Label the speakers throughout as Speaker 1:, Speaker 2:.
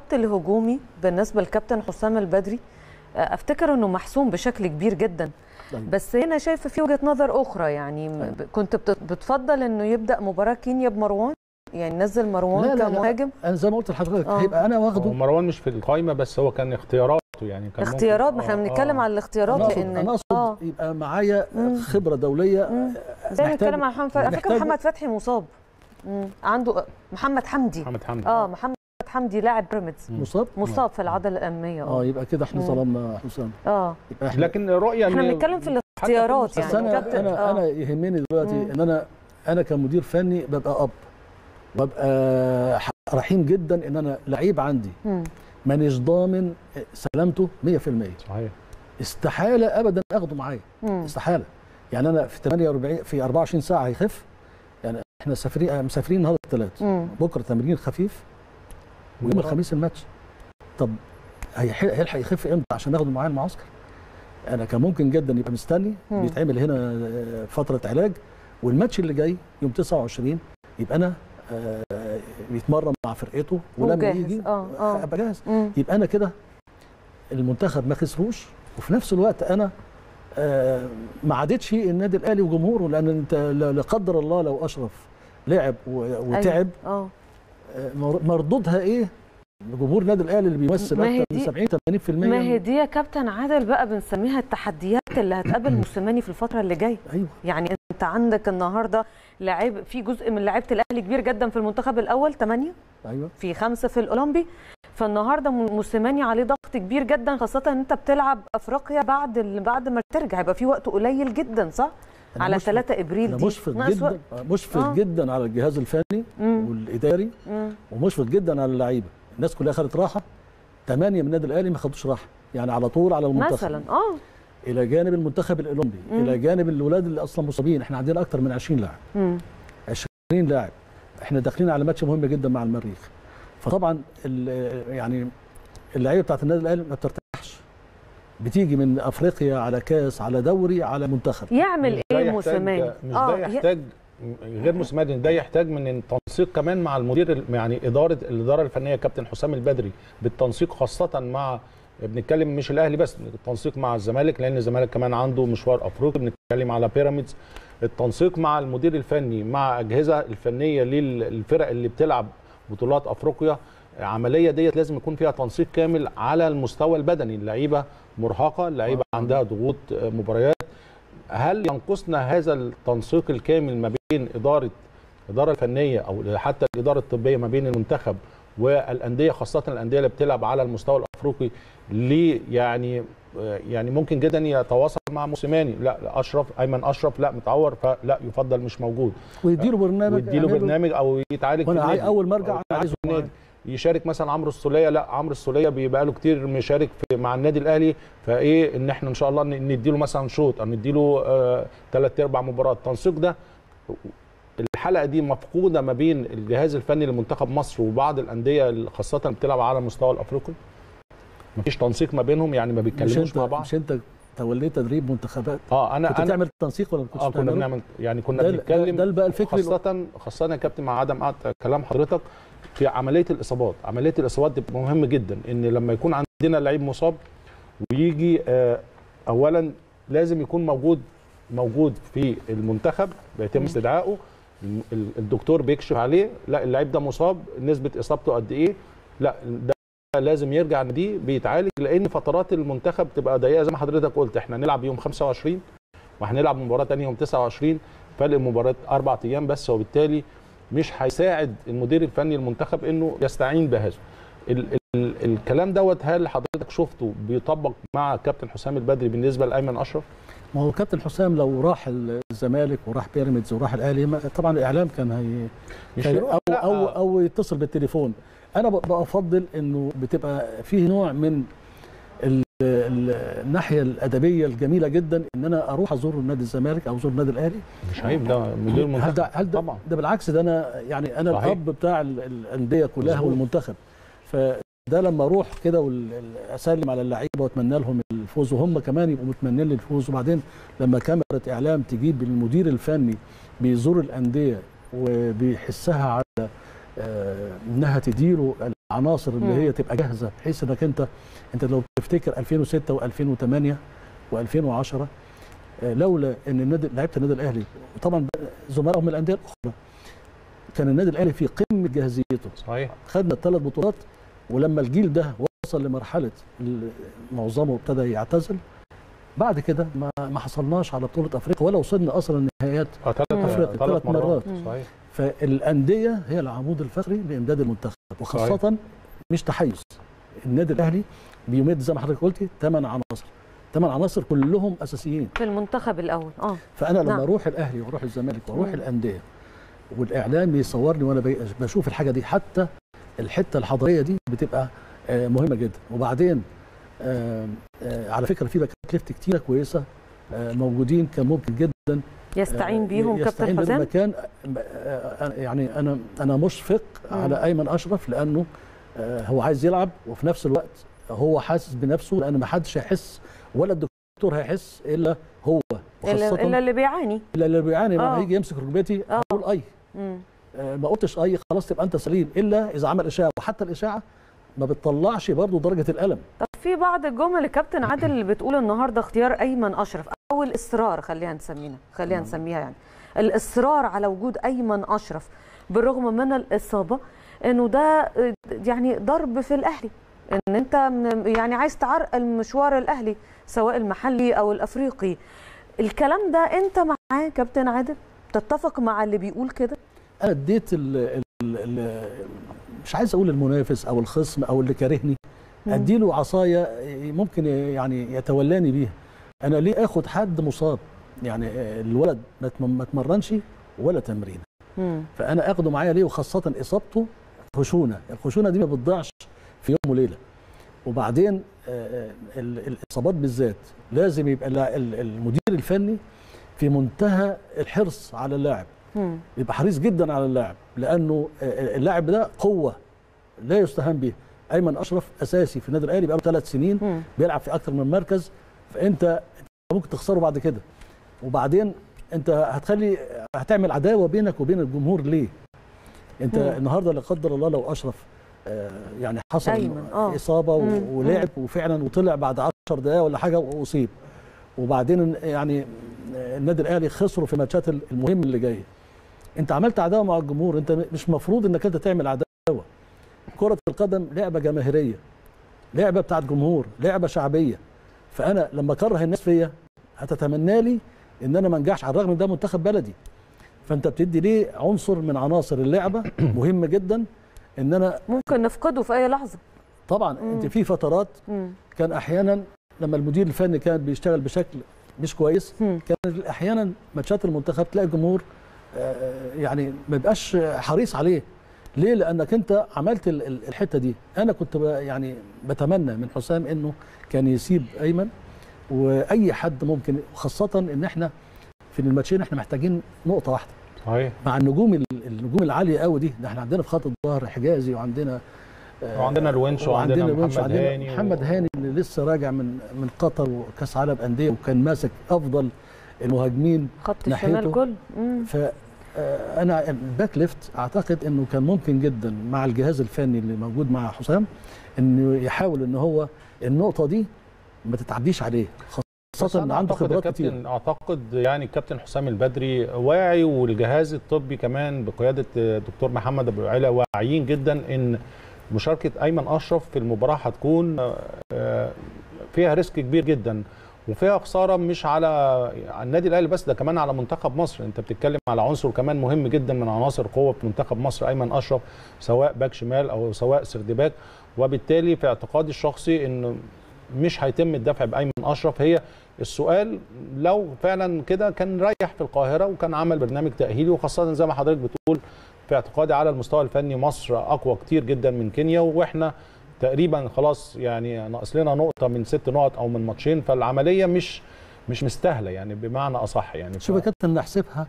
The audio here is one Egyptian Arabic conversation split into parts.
Speaker 1: الخط الهجومي بالنسبه للكابتن حسام البدري آه، افتكر انه محسوم بشكل كبير جدا
Speaker 2: طيب.
Speaker 1: بس هنا شايفه في وجهه نظر اخرى يعني م- ب- كنت بت- بتفضل انه يبدا مباراه كينيا بمروان يعني نزل مروان
Speaker 2: لا، لا، لا.
Speaker 1: كمهاجم
Speaker 2: انا زي ما قلت لحضرتك
Speaker 1: آه.
Speaker 2: هيبقى انا
Speaker 3: هو
Speaker 2: واخده
Speaker 3: مروان مش في القايمه بس هو كان اختياراته يعني كان ممكن-
Speaker 1: اختيارات ما احنا
Speaker 3: آه،
Speaker 1: بنتكلم
Speaker 3: آه.
Speaker 1: على الاختيارات
Speaker 2: انا اقصد
Speaker 1: لان
Speaker 2: انا اقصد
Speaker 1: اه
Speaker 2: يبقى معايا
Speaker 1: مم.
Speaker 2: خبره دوليه
Speaker 1: مم. زي ما
Speaker 2: محتاج-
Speaker 1: بنتكلم على محمد فتحي على فكره
Speaker 2: محتاج-
Speaker 1: محمد فتحي مصاب مم. عنده محمد حمدي
Speaker 3: محمد حمدي
Speaker 1: اه محمد حمدي لاعب بيراميدز
Speaker 2: مصاب
Speaker 1: مصاب في العضله الاماميه
Speaker 2: اه
Speaker 1: اه
Speaker 2: يبقى كده احنا
Speaker 1: مم.
Speaker 2: ظلمنا حسام
Speaker 1: اه
Speaker 2: يبقى احنا
Speaker 3: لكن رؤيه
Speaker 1: احنا
Speaker 3: إن-
Speaker 1: بنتكلم في
Speaker 3: حتى
Speaker 1: الاختيارات
Speaker 3: في
Speaker 1: يعني
Speaker 2: بس انا
Speaker 1: كابتن،
Speaker 2: انا
Speaker 1: آه.
Speaker 2: انا يهمني دلوقتي
Speaker 1: مم.
Speaker 2: ان انا انا كمدير فني ببقى اب وابقى ح- رحيم جدا ان انا لعيب عندي
Speaker 1: مم.
Speaker 2: مانيش ضامن سلامته 100%
Speaker 3: صحيح
Speaker 2: استحاله ابدا اخده معايا
Speaker 1: مم.
Speaker 2: استحاله يعني انا في 48 في 24 ساعه هيخف يعني احنا مسافرين مسافرين النهارده الثلاث
Speaker 1: مم.
Speaker 2: بكره تمرين خفيف ويوم الخميس الماتش طب هيح- هيلحق يخف امتى عشان ناخده معايا المعسكر انا كان ممكن جدا يبقى مستني
Speaker 1: مم.
Speaker 2: بيتعمل هنا آه، فتره علاج والماتش اللي جاي يوم 29 يبقى انا آه، بيتمرن مع فرقته ولما
Speaker 1: وجاهز.
Speaker 2: يجي
Speaker 1: آه، آه.
Speaker 2: ابقى جاهز
Speaker 1: مم.
Speaker 2: يبقى انا كده المنتخب ما خسروش وفي نفس الوقت انا آه، ما عادتش النادي الاهلي وجمهوره لان انت لا لا قدر الله لو اشرف لعب و- وتعب
Speaker 1: اه
Speaker 2: آه، مر- مردودها ايه؟ جمهور النادي الاهلي اللي بيمثل
Speaker 1: ما هي
Speaker 2: اكثر من
Speaker 1: دي-
Speaker 2: 70 80%
Speaker 1: ما هي دي يا كابتن عادل بقى بنسميها التحديات اللي هتقابل موسيماني في الفتره اللي جايه
Speaker 2: ايوه
Speaker 1: يعني انت عندك النهارده لاعب في جزء من لعيبه الاهلي كبير جدا في المنتخب الاول 8
Speaker 2: ايوه
Speaker 1: في خمسه في الاولمبي فالنهارده م- موسيماني عليه ضغط كبير جدا خاصه ان انت بتلعب افريقيا بعد ال... بعد ما ترجع يبقى في وقت قليل جدا صح
Speaker 2: أنا
Speaker 1: على
Speaker 2: مشفق-
Speaker 1: 3 ابريل
Speaker 2: انا
Speaker 1: دي
Speaker 2: مشفق
Speaker 1: ناقص
Speaker 2: جدا
Speaker 1: وقت.
Speaker 2: آه، مشفق
Speaker 1: آه.
Speaker 2: جدا على الجهاز الفني
Speaker 1: مم.
Speaker 2: والاداري
Speaker 1: مم.
Speaker 2: ومشفق جدا على اللعيبه الناس كلها خدت راحه ثمانيه من النادي الاهلي ما خدوش راحه يعني على طول على المنتخب
Speaker 1: مثلا اه
Speaker 2: الى جانب المنتخب الاولمبي
Speaker 1: مم.
Speaker 2: الى جانب الولاد اللي اصلا مصابين احنا عندنا اكثر من 20 لاعب
Speaker 1: مم.
Speaker 2: 20 لاعب احنا داخلين على ماتش مهم جدا مع المريخ فطبعا ال- يعني اللعيبه بتاعت النادي الاهلي ما بترتاحش بتيجي من افريقيا على كاس على دوري على منتخب
Speaker 1: يعمل
Speaker 3: مش ده
Speaker 1: ايه
Speaker 3: يحتاج-
Speaker 1: موسيماني
Speaker 3: مش ده
Speaker 1: ي-
Speaker 3: يحتاج غير موسيماني ده يحتاج من التنسيق كمان مع المدير ال- يعني اداره الاداره الفنيه كابتن حسام البدري بالتنسيق خاصه مع بنتكلم مش الاهلي بس التنسيق مع الزمالك لان الزمالك كمان عنده مشوار افريقي بنتكلم على بيراميدز التنسيق مع المدير الفني مع اجهزه الفنيه للفرق اللي بتلعب بطولات افريقيا عمليه ديت لازم يكون فيها تنسيق كامل على المستوى البدني اللعيبه مرهقه اللعيبه عندها ضغوط آه، مباريات هل ينقصنا هذا التنسيق الكامل ما بين اداره الاداره الفنيه او حتى الاداره الطبيه ما بين المنتخب والانديه خاصه الانديه اللي بتلعب على المستوى الافريقي ليه يعني يعني ممكن جدا يتواصل مع موسيماني لا لا، اشرف ايمن اشرف لا متعور فلا يفضل مش موجود
Speaker 2: ويديله برنامج
Speaker 3: ويديله
Speaker 2: يعمله.
Speaker 3: برنامج او يتعالج
Speaker 2: وانا
Speaker 3: في
Speaker 2: عاي-
Speaker 3: النادي.
Speaker 2: اول ما ارجع
Speaker 3: أو
Speaker 2: انا
Speaker 3: يتعالج
Speaker 2: عايزه
Speaker 3: في النادي.
Speaker 2: معايا.
Speaker 3: يشارك مثلا عمرو السوليه لا عمرو السوليه بيبقى له كتير مشارك في مع النادي الاهلي فايه ان احنا ان شاء الله ن- نديله مثلا شوط او نديله ثلاث ارباع مباراه التنسيق ده الحلقه دي مفقوده ما بين الجهاز الفني لمنتخب مصر وبعض الانديه اللي خاصه بتلعب على المستوى الافريقي مفيش تنسيق ما بينهم يعني ما
Speaker 2: مش
Speaker 3: بيتكلموش
Speaker 2: انت
Speaker 3: مع بعض
Speaker 2: مش انت توليت تدريب منتخبات
Speaker 3: اه انا
Speaker 2: كنت
Speaker 3: انا
Speaker 2: بتعمل تنسيق ولا ما كنتش
Speaker 3: اه كنا
Speaker 2: بتعمله؟
Speaker 3: بنعمل يعني كنا
Speaker 2: ده-
Speaker 3: بنتكلم
Speaker 2: ده- ده بقى الفكر اللي-
Speaker 3: خاصة خاصة يا كابتن مع عدم قطع كلام حضرتك في عملية الإصابات، عملية الإصابات دي مهم جدا إن لما يكون عندنا لعيب مصاب ويجي آه أولا لازم يكون موجود موجود في المنتخب بيتم استدعائه ال- ال- الدكتور بيكشف عليه لا اللعيب ده مصاب نسبة إصابته قد إيه لا ده لازم يرجع دي بيتعالج لان فترات المنتخب تبقى ضيقه زي ما حضرتك قلت احنا هنلعب يوم 25 وهنلعب مباراه ثانيه يوم 29 فرق المباراه اربع ايام بس وبالتالي مش هيساعد المدير الفني المنتخب انه يستعين بهذا ال ال الكلام دوت هل حضرتك شفته بيطبق مع كابتن حسام البدري بالنسبه لايمن اشرف
Speaker 2: ما هو كابتن حسام لو راح الزمالك وراح بيراميدز وراح الاهلي ما- طبعا الاعلام كان هي
Speaker 3: مش
Speaker 2: كان
Speaker 3: هيروح،
Speaker 2: او
Speaker 3: لا.
Speaker 2: او او يتصل بالتليفون انا ب- بفضل انه بتبقى فيه نوع من ال- ال- الناحيه الادبيه الجميله جدا ان انا اروح ازور نادي الزمالك او ازور النادي الاهلي
Speaker 3: مش عيب ده مدير
Speaker 2: هل
Speaker 3: المنتخب
Speaker 2: ده هل ده,
Speaker 3: طبعا
Speaker 2: ده بالعكس ده انا يعني انا
Speaker 3: صحيح.
Speaker 2: الاب بتاع ال- الانديه كلها
Speaker 3: مظبوط.
Speaker 2: والمنتخب فده لما اروح كده واسلم على اللعيبه واتمنى لهم الفوز وهم كمان يبقوا متمنين لي الفوز وبعدين لما كاميرا اعلام تجيب المدير الفني بيزور الانديه وبيحسها على آه، انها تديره العناصر اللي
Speaker 1: مم.
Speaker 2: هي تبقى جاهزه بحيث انك انت انت لو تفتكر 2006 و2008 و2010 لولا ان النادي لعيبه النادي الاهلي وطبعا زملائهم من الانديه الاخرى كان النادي الاهلي في قمه جاهزيته
Speaker 3: صحيح
Speaker 2: خدنا الثلاث بطولات ولما الجيل ده وصل لمرحله ال- معظمه ابتدى يعتزل بعد كده ما ما حصلناش على بطوله افريقيا ولا وصلنا اصلا النهائيات
Speaker 3: اه ثلاث
Speaker 2: أفريقيا،
Speaker 3: ثلاث
Speaker 2: ثلاث مرات.
Speaker 1: مم.
Speaker 3: صحيح
Speaker 2: فالانديه هي العمود الفقري لامداد المنتخب وخاصه مش تحيز النادي الاهلي بيمد زي ما حضرتك قلتي ثمان عناصر ثمان عناصر كلهم اساسيين
Speaker 1: في المنتخب الاول اه
Speaker 2: فانا لما
Speaker 1: نعم.
Speaker 2: اروح الاهلي واروح الزمالك واروح
Speaker 1: مم.
Speaker 2: الانديه والاعلام بيصورني وانا بي- بشوف الحاجه دي حتى الحته الحضاريه دي بتبقى آه، مهمه جدا وبعدين آه، آه، على فكره في باكات ليفت كتيره كويسه آه، موجودين كان ممكن جدا
Speaker 1: يستعين
Speaker 2: آه،
Speaker 1: بيهم
Speaker 2: يستعين
Speaker 1: كابتن حسام
Speaker 2: بالمكان آه، آه، يعني انا انا مشفق
Speaker 1: مم.
Speaker 2: على ايمن اشرف لانه آه، هو عايز يلعب وفي نفس الوقت هو حاسس بنفسه لان ما حدش هيحس ولا الدكتور هيحس الا هو
Speaker 1: الا
Speaker 2: وخاصه
Speaker 1: إلا اللي بيعاني
Speaker 2: الا اللي بيعاني
Speaker 1: آه.
Speaker 2: لما يجي يمسك ركبتي
Speaker 1: آه.
Speaker 2: اقول اي
Speaker 1: مم.
Speaker 2: آه، ما قلتش اي خلاص تبقى انت سليم الا اذا عمل اشاعه وحتى الاشاعه ما بتطلعش برضه درجه الالم
Speaker 1: طب في بعض الجمل الكابتن عادل اللي بتقول النهارده اختيار ايمن اشرف او الاصرار خلينا نسمينا خلينا
Speaker 2: نعم.
Speaker 1: نسميها يعني الاصرار على وجود ايمن اشرف بالرغم من الاصابه انه ده آه، يعني ضرب في الاهلي ان انت من- يعني عايز تعرقل مشوار الاهلي سواء المحلي او الافريقي الكلام ده انت معاه كابتن عادل تتفق مع اللي بيقول كده
Speaker 2: انا اديت ال ال ال مش عايز اقول المنافس او الخصم او اللي كارهني
Speaker 1: مم.
Speaker 2: اديله عصايه ممكن يعني يتولاني بيها انا ليه اخد حد مصاب يعني الولد ما اتم- ما اتمرنش ولا تمرين
Speaker 1: مم.
Speaker 2: فانا اخده معايا ليه وخاصه اصابته خشونه الخشونه دي ما بتضيعش في يوم وليله وبعدين آه، ال- الاصابات بالذات لازم يبقى اللا- ال- المدير الفني في منتهى الحرص على اللاعب
Speaker 1: مم.
Speaker 2: يبقى حريص جدا على اللاعب لانه آه، اللاعب ده قوه لا يستهان بها ايمن اشرف اساسي في النادي الاهلي بقاله ثلاث سنين
Speaker 1: مم.
Speaker 2: بيلعب في اكتر من مركز فانت أنت ممكن تخسره بعد كده وبعدين انت هتخلي هتعمل عداوه بينك وبين الجمهور ليه انت
Speaker 1: مم.
Speaker 2: النهارده لا قدر الله لو اشرف آه، يعني حصل
Speaker 1: أيمن، آه.
Speaker 2: اصابه و-
Speaker 1: مم.
Speaker 2: ولعب وفعلا وطلع بعد 10 دقائق ولا حاجه واصيب وبعدين يعني النادي الاهلي خسروا في الماتشات المهمه اللي جايه انت عملت عداوه مع الجمهور انت مش مفروض انك انت تعمل عداوه كره القدم لعبه جماهيريه لعبه بتاعت جمهور لعبه شعبيه فانا لما اكره الناس فيا هتتمنى لي ان انا ما انجحش على الرغم ان ده منتخب بلدي فانت بتدي ليه عنصر من عناصر اللعبه مهم جدا ان انا
Speaker 1: ممكن نفقده في اي لحظه
Speaker 2: طبعا انت في فترات
Speaker 1: مم.
Speaker 2: كان احيانا لما المدير الفني كان بيشتغل بشكل مش كويس
Speaker 1: مم.
Speaker 2: كان احيانا ماتشات المنتخب تلاقي الجمهور آه، يعني ما بيبقاش حريص عليه ليه لانك انت عملت ال- ال- الحته دي انا كنت ب- يعني بتمنى من حسام انه كان يسيب ايمن واي حد ممكن خاصه ان احنا في الماتشين احنا محتاجين نقطه واحده
Speaker 3: صحيح
Speaker 2: مع النجوم ال- النجوم العاليه قوي دي ده احنا عندنا في خط الظهر حجازي وعندنا آه،
Speaker 3: وعندنا الونش وعندنا
Speaker 2: الونش
Speaker 3: محمد
Speaker 2: وعندنا
Speaker 3: هاني و-
Speaker 2: محمد هاني اللي لسه راجع من من قطر وكاس عالم انديه وكان ماسك افضل المهاجمين
Speaker 1: خط
Speaker 2: ناحيته.
Speaker 1: الشمال كله مم.
Speaker 2: ف آه، انا الباك ليفت اعتقد انه كان ممكن جدا مع الجهاز الفني اللي موجود مع حسام انه يحاول ان هو النقطه دي ما تتعديش عليه
Speaker 3: بس
Speaker 2: خاصه ان
Speaker 3: أنا
Speaker 2: عنده
Speaker 3: أعتقد
Speaker 2: خبرات كتير
Speaker 3: الكابتن اعتقد يعني الكابتن حسام البدري واعي والجهاز الطبي كمان بقياده الدكتور محمد ابو علا واعيين جدا ان مشاركه ايمن اشرف في المباراه هتكون آه، فيها ريسك كبير جدا وفيها خساره مش على على النادي الاهلي بس ده كمان على منتخب مصر انت بتتكلم على عنصر كمان مهم جدا من عناصر قوه في منتخب مصر ايمن اشرف سواء باك شمال او سواء سردباك وبالتالي في اعتقادي الشخصي ان مش هيتم الدفع بايمن اشرف هي السؤال لو فعلا كده كان ريح في القاهره وكان عمل برنامج تاهيلي وخاصه زي ما حضرتك بتقول في اعتقادي على المستوى الفني مصر اقوى كتير جدا من كينيا واحنا تقريبا خلاص يعني ناقص لنا نقطه من ست نقط او من ماتشين فالعمليه مش مش مستاهله يعني بمعنى اصح يعني
Speaker 2: شوف يا كابتن نحسبها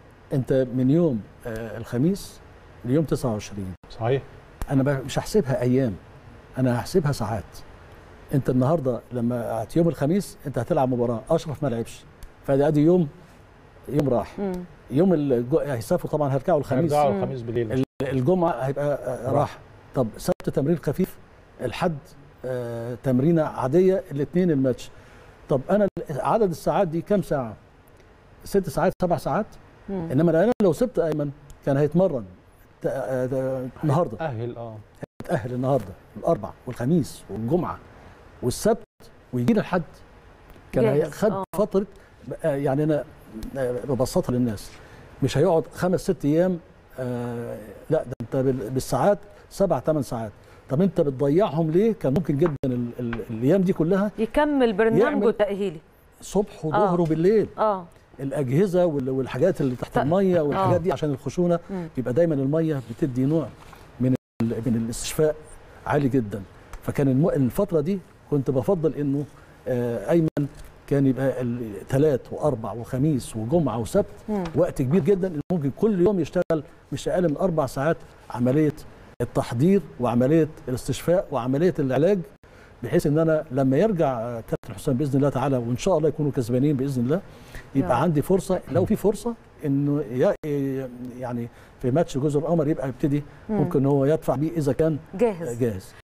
Speaker 2: انت من يوم آه، الخميس ليوم 29
Speaker 3: صحيح
Speaker 2: انا ب- مش هحسبها ايام انا هحسبها ساعات انت النهارده لما هت- يوم الخميس انت هتلعب مباراه اشرف ما لعبش فادي ادي يوم يوم راح
Speaker 1: مم.
Speaker 2: يوم الجو... هيسافروا طبعا هيرجعوا الخميس
Speaker 3: هيرجعوا الخميس بالليل
Speaker 2: ال- الجمعه هيبقى آه، راحه طب سبت تمرين خفيف الحد آه، تمرينه عاديه الاثنين الماتش طب انا عدد الساعات دي كام ساعه ست ساعات سبع ساعات
Speaker 1: مم.
Speaker 2: انما انا لو سبت ايمن كان هيتمرن ت- آه، آه، النهارده
Speaker 3: اهل اه
Speaker 2: يتاهل النهارده الاربع والخميس والجمعه والسبت ويجي لي الحد كان
Speaker 1: جاهز،
Speaker 2: هياخد
Speaker 1: آه.
Speaker 2: فتره آه، يعني انا آه، ببسطها للناس مش هيقعد خمس ست ايام آه، لا ده انت بال- بالساعات سبع ثمان ساعات طب انت بتضيعهم ليه كان ممكن جدا ال- ال- الايام دي كلها
Speaker 1: يكمل برنامجه
Speaker 2: يعمل-
Speaker 1: التاهيلي
Speaker 2: صبح وظهر وبالليل
Speaker 1: اه
Speaker 2: الاجهزه وال- والحاجات اللي تحت
Speaker 1: ط-
Speaker 2: الميه والحاجات
Speaker 1: آه.
Speaker 2: دي عشان الخشونه
Speaker 1: مم.
Speaker 2: يبقى دايما الميه بتدي نوع من ال- من الاستشفاء عالي جدا فكان الم- الفتره دي كنت بفضل انه آه، ايمن كان يبقى ثلاث واربع وخميس وجمعه وسبت
Speaker 1: مم.
Speaker 2: وقت كبير جدا إنه ممكن كل يوم يشتغل مش اقل من اربع ساعات عمليه التحضير وعمليه الاستشفاء وعمليه العلاج بحيث ان انا لما يرجع آه، كابتن حسام باذن الله تعالى وان شاء الله يكونوا كسبانين باذن الله
Speaker 1: يا
Speaker 2: يبقى
Speaker 1: رب.
Speaker 2: عندي فرصه لو في فرصه انه ي- يعني في ماتش جزر القمر يبقى يبتدي
Speaker 1: مم.
Speaker 2: ممكن هو يدفع بيه اذا كان
Speaker 1: جاهز
Speaker 2: جاهز